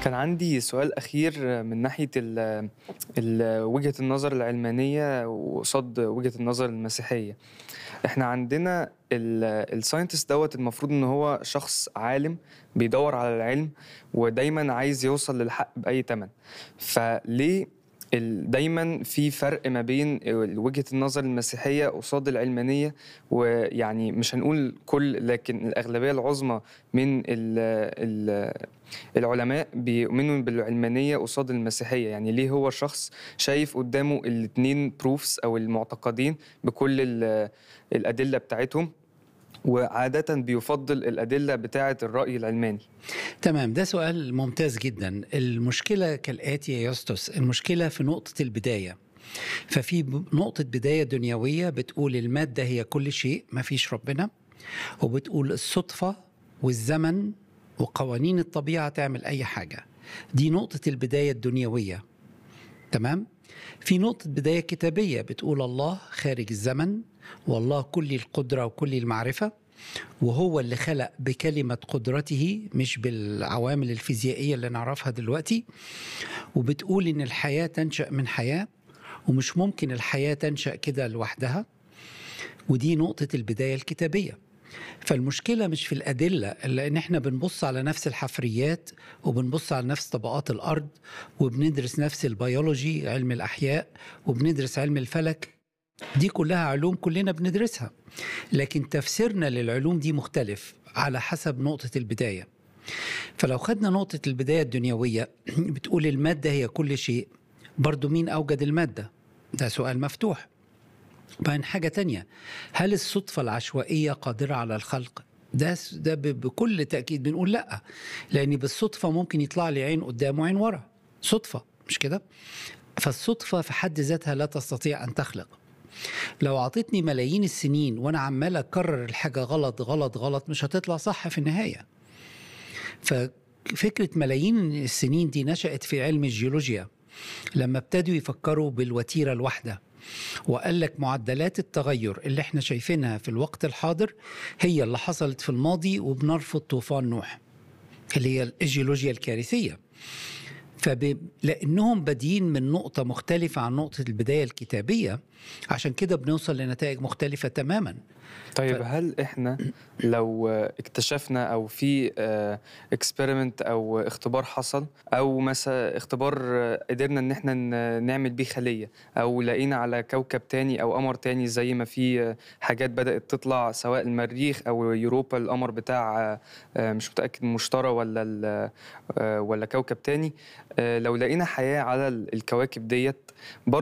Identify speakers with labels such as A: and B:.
A: كان عندي سؤال أخير من ناحية ال ال وجهة النظر العلمانية وقصاد وجهة النظر المسيحية. إحنا عندنا ال الscientist دوّة المفروض إن هو شخص عالم بيدوّر على العلم ودايمًا عايز يوصل للحق بأي تمن. فليه ال دايمًا في فرق ما بين ال وجهة النظر المسيحية قصاد العلمانية، ويعني مش هنقول كل لكن الأغلبية العظمى من ال ال العلماء بيؤمنوا بالعلمانية قصاد المسيحية، يعني ليه هو شخص شايف قدامه الاتنين proofs أو المعتقدين بكل ال الأدلة بتاعتهم، وعادةً بيفضّل الأدلة بتاعة الرأي العلماني.
B: تمام، ده سؤال ممتاز جدًا. المشكلة كالآتي يا يسطس، المشكلة في نقطة البداية. ففي ب نقطة بداية دنيوية بتقول المادة هي كل شيء، ما فيش ربنا، وبتقول الصدفة والزمن وقوانين الطبيعة تعمل أي حاجة. دي نقطة البداية الدنيوية. تمام؟ في نقطة بداية كتابية بتقول الله خارج الزمن، والله كلّ القدرة وكلّ المعرفة، وهو اللي خلق بكلمة قدرته مش بالعوامل الفيزيائية اللي نعرفها دلوقتي، وبتقول إن الحياة تنشأ من حياة، ومش ممكن الحياة تنشأ كده لوحدها، ودي نقطة البداية الكتابية. فالمشكلة مش في الأدلة، لإن إحنا بنبُص على نفس الحفريات، وبنبُص على نفس طبقات الأرض، وبندرس نفس البيولوجي علم الأحياء، وبندرس علم الفلك، دي كلّها علوم كلّنا بندرسها، لكن تفسيرنا للعلوم دي مختلف على حسب نقطة البداية. فلو خدنا نقطة البداية الدنيوية بتقول المادة هي كل شيء، برضه مين أوجد المادة؟ ده سؤال مفتوح. وبعدين حاجة تانية، هل الصدفة العشوائية قادرة على الخلق؟ ده س ده ب بكل تأكيد بنقول لأ، لإن بالصدفة ممكن يطلع لي عين قدّام وعين ورا، صدفة مش كده؟ فالصدفة في حد ذاتها لا تستطيع أن تخلق. لو أعطيتني ملايين السنين وأنا عمّال أكرر الحاجة غلط، غلط، غلط، مش هتطلع صح في النهاية. ففكرة ملايين السنين دي نشأت في علم الجيولوجيا، لمّا ابتدوا يفكروا بالوتيرة الواحدة، وقال لك معدلات التغير اللي إحنا شايفينها في الوقت الحاضر هي اللي حصلت في الماضي وبنرفض طوفان نوح، اللي هي الجيولوجيا الكارثية. فب لإنهم بادئين من نقطة مختلفة عن نقطة البداية الكتابية، عشان كده بنوصل لنتائج مختلفة تمامًا.
A: طيب
B: ف
A: هل إحنا لو اكتشفنا أو في آآ experiment أو اختبار حصل، أو مثلًا اختبار قدرنا إن إحنا ن نعمل بيه خلية، أو لقينا على كوكب تاني أو قمر تاني زي ما في حاجات بدأت تطلع سواء المريخ أو يوروبا القمر بتاع آآ مش متأكد المشتري والّا ال آآ والّا كوكب تاني، آآ لو لقينا حياة على ال الكواكب ديّة، برضه